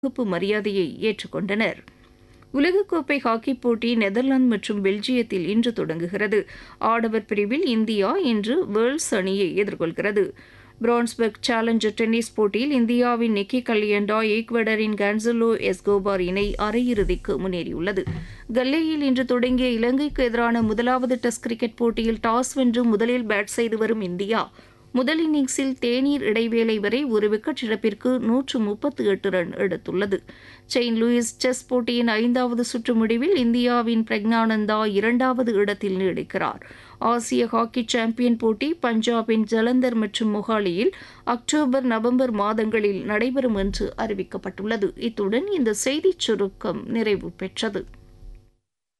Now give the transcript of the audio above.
அணிவகுப்பு மரியாதையை ஏற்றுக்கொண்டனர் உலகக்கோப்பை ஹாக்கிப் போட்டி நெதர்லாந்து மற்றும் பெல்ஜியத்தில் இன்று தொடங்குகிறது ஆடவர் பிரிவில் இந்தியா இன்று வேர்ல்ஸ் அணியை எதிர்கொள்கிறது பிரான்ஸ்பர்க் சேலஞ்சர் டென்னிஸ் போட்டியில் இந்தியாவின் நிக்கி கல்யண்டா ஈக்வடரின் கான்சலோ எஸ்கோபார் இணை அரையிறுதிக்கு முன்னேறியுள்ளது கல்லேயில் இன்று தொடங்கிய இலங்கைக்கு எதிரான முதலாவது டெஸ்ட் கிரிக்கெட் போட்டியில் டாஸ் வென்று முதலில் பேட் செய்து வரும் இந்தியா முதல் இன்னிங்ஸில் தேநீர் இடைவேளை வரை ஒரு விக்கெட் இழப்பிற்கு நூற்று முப்பத்து எட்டு ரன் எடுத்துள்ளது செயின்ட் லூயிஸ் செஸ் போட்டியின் ஐந்தாவது சுற்று முடிவில் இந்தியாவின் பிரக்னானந்தா இரண்டாவது இடத்தில் நீடிக்கிறார் ஆசிய ஹாக்கி சாம்பியன் போட்டி பஞ்சாபின் ஜலந்தர் மற்றும் மொஹாலியில் அக்டோபர் நவம்பர் மாதங்களில் நடைபெறும் என்று அறிவிக்கப்பட்டுள்ளது இத்துடன் இந்த செய்திச் சுருக்கம் நிறைவு பெற்றது